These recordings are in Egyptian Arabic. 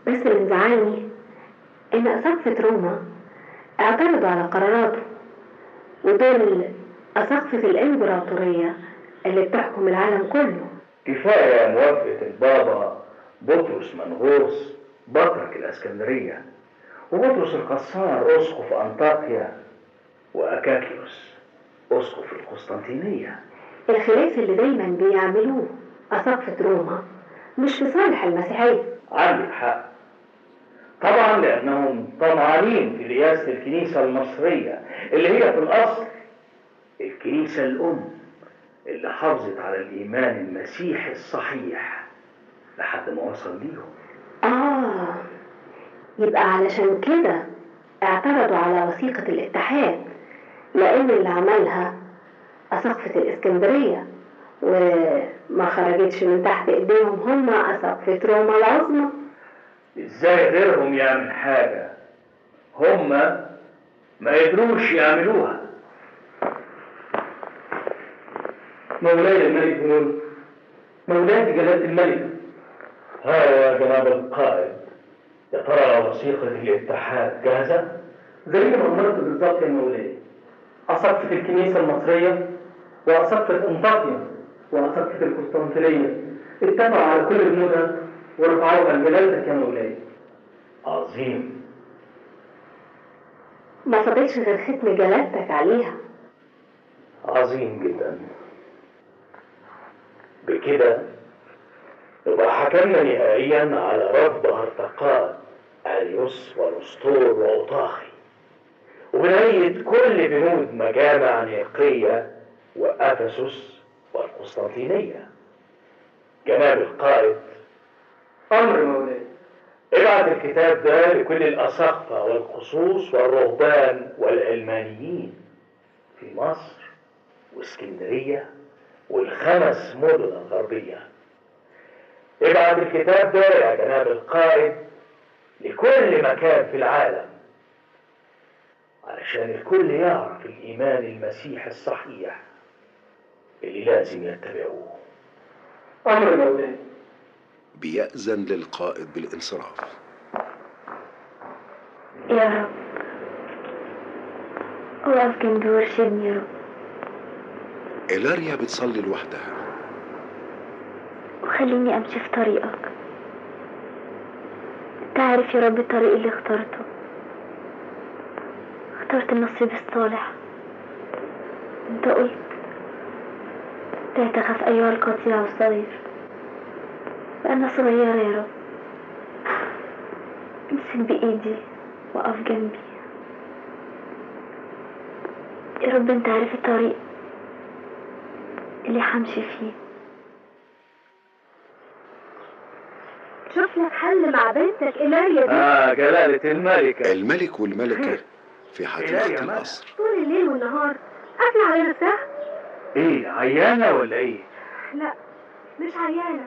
بس اللي مزعلني إن أساقفة روما اعترضوا على قراراته ودول أساقفة الإمبراطورية اللي بتحكم العالم كله كفاية موافقة البابا بطرس منغوص بطرك الإسكندرية وبطرس القصار أسقف أنطاكيا وأكاكيوس أسقف القسطنطينية الخلاف اللي دايما بيعملوه أساقفة روما مش في صالح المسيحية عندك حق طبعا لأنهم طمعانين في رئاسة الكنيسة المصرية اللي هي في الأصل الكنيسة الأم اللي حافظت على الإيمان المسيحي الصحيح لحد ما وصل ليهم آه يبقى علشان كده اعترضوا على وثيقة الاتحاد لأن اللي عملها أساقفة الإسكندرية وما خرجتش من تحت إيديهم هم أساقفة روما العظمى إزاي غيرهم يعمل حاجة هما ما يقدروش يعملوها مولاي الملك هون مولاي جلالة الملك ها يا جناب القائد يا ترى وثيقة الاتحاد جاهزة؟ زي ما أمرت بالظبط يا مولاي أساقفة الكنيسة المصرية وأساقفة أنطاكيا وأساقفة القسطنطينية اتفقوا على كل بنودها ورفعوها لجلالتك يا مولاي عظيم ما فضلش غير ختم جلالتك عليها عظيم جدا بكده يبقى حكمنا نهائيا على رفض هرطقات اريوس ونسطور واوطاخي وبنهاية كل بنود مجامع نيقية وافسس والقسطنطينية جناب القائد أمر مولاي ابعت الكتاب ده لكل الأساقفة والقصوص والرهبان والعلمانيين في مصر واسكندرية والخمس مدن الغربية ابعت الكتاب ده يا جناب القائد لكل مكان في العالم علشان الكل يعرف الإيمان المسيحي الصحيح اللي لازم يتبعوه أمر مولاي بيأذن للقائد بالانصراف يا رب وقف جنبي وارشدني يا رب إيلاريا بتصلي لوحدها وخليني امشي في طريقك انت عارف يا رب الطريق اللي اخترته اخترت النصيب الصالح انت قلت لا تخف ايها القطيع الصغير فانا صغيرة يا رب امسك بايدي وقف جنبي يا رب انت عارف الطريق اللي همشي فيه شوف لك حل مع بنتك إيلاريا دي آه جلالة الملكة الملك والملكة في إيلاريا حديقة مالها؟ القصر طول الليل والنهار قافلة على نفسها إيه عيانة ولا إيه؟ لا مش عيانة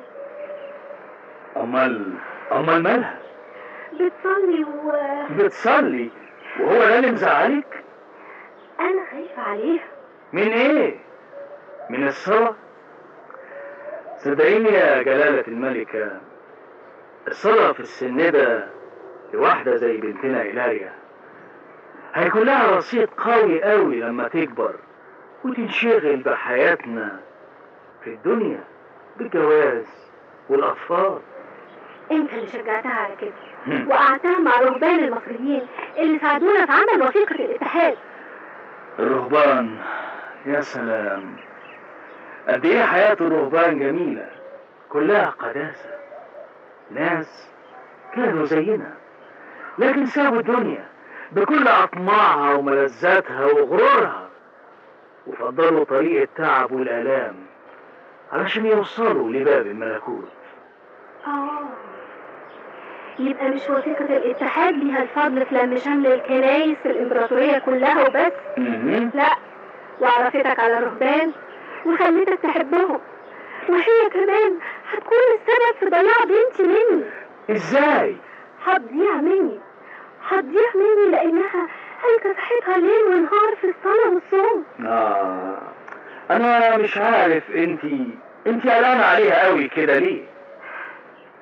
أمال أمال مالها؟ بتصلي وأنا بتصلي وهو ده اللي مزعلك؟ خايفة عليها من ايه؟ من الصلاة؟ صدقيني يا جلالة الملكة الصلاة في السن ده لواحدة زي بنتنا إيلاريا هيكون لها رصيد قوي قوي لما تكبر وتنشغل بحياتنا في الدنيا بالجواز والأطفال انت اللي شجعتها على كده وقعتها مع رهبان المصريين اللي ساعدونا في عمل وثيقة الاتحاد الرهبان يا سلام قد ايه حياة الرهبان جميلة كلها قداسة ناس كانوا زينا لكن سابوا الدنيا بكل أطماعها وملذاتها وغرورها وفضلوا طريق التعب والآلام علشان يوصلوا لباب الملكوت اه يبقى مش وثيقة الاتحاد ليها الفضل في لم شمل الكنايس في الامبراطورية كلها وبس مهم. لا وعرفتك على الرهبان وخليتك تحبهم وهي كمان هتكون السبب في ضياع بنتي مني ازاي هتضيع مني هتضيع مني لانها هيكافحتها ليل ونهار في الصلاة والصوم آه. انا مش عارف انتي انتي قلقانة عليها قوي كده ليه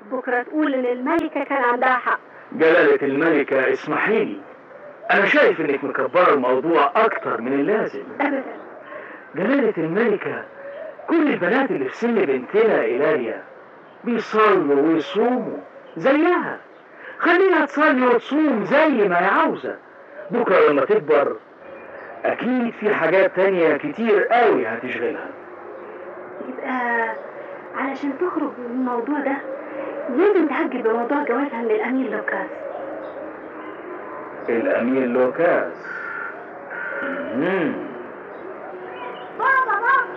بكرة تقول إن الملكة كان عندها حق جلالة الملكة اسمحي لي أنا شايف إنك مكبرة الموضوع أكتر من اللازم أبدا جلالة الملكة كل البنات اللي في سن بنتنا إيلاريا بيصلوا ويصوموا زيها خليها تصلي وتصوم زي ما هي عاوزة بكرة لما تكبر أكيد في حاجات تانية كتير قوي هتشغلها يبقى علشان تخرج من الموضوع ده لازم تهجل بموضوع جوازها من الأمير لوكاس الأمير لوكاس مم. بابا بابا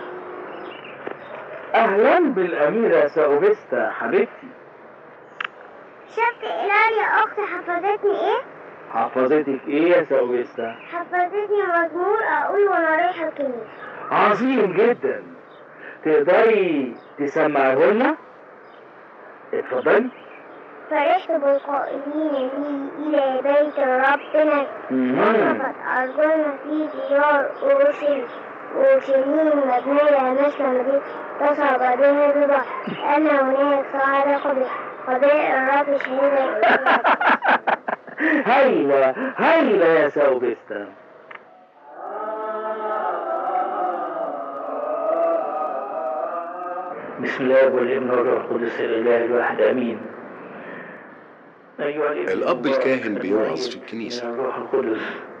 أهلا بالأميرة ساوفيستا حبيبتي شفت إيلاريا أختي حفظتني إيه؟ حفظتك إيه يا ساوفيستا؟ حفظتني مزمور أقول وأنا رايحة الكنيسة عظيم جدا تقدري تسمعه لنا؟ اتفضلي فرحت بالقائلين لي إلى بيت ربنا مم. وقفت أرجلنا في ديار أورشليم أورشليم مبنية مثل مدينة تصعد بها البحر أن هناك صعد قبل قضاء الرب شهيدا هايلة هايلة يا ساوفيستا بسم الله والابن والروح القدس الاله الواحد امين ايها الابن الأب الكاهن بيوعظ في الكنيسة. من الروح القدس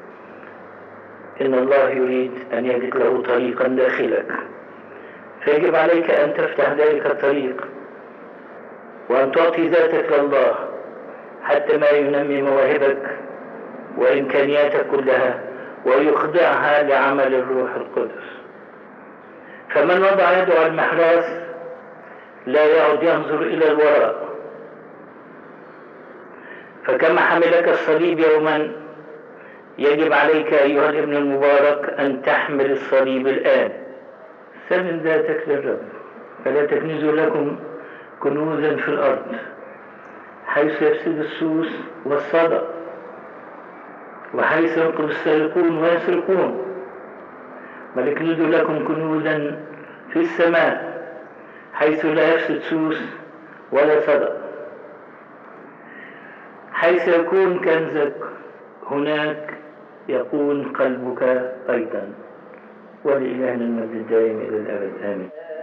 ان الله يريد ان يجد له طريقا داخلك فيجب عليك ان تفتح ذلك الطريق وان تعطي ذاتك لله حتى ما ينمي مواهبك وامكانياتك كلها ويخضعها لعمل الروح القدس فمن وضع يده على المحراث لا يعد ينظر الى الوراء فكما حملك الصليب يوما يجب عليك ايها الابن المبارك ان تحمل الصليب الان سلم ذاتك للرب فلا تكنزوا لكم كنوزا في الارض حيث يفسد السوس والصدى وحيث ينقض السارقون ويسرقون بل اكنزوا لكم كنوزا في السماء حيث لا يفسد سوس ولا صدى حيث يكون كنزك هناك يكون قلبك أيضا ولإلهنا المجد الدائم إلى الأبد آمين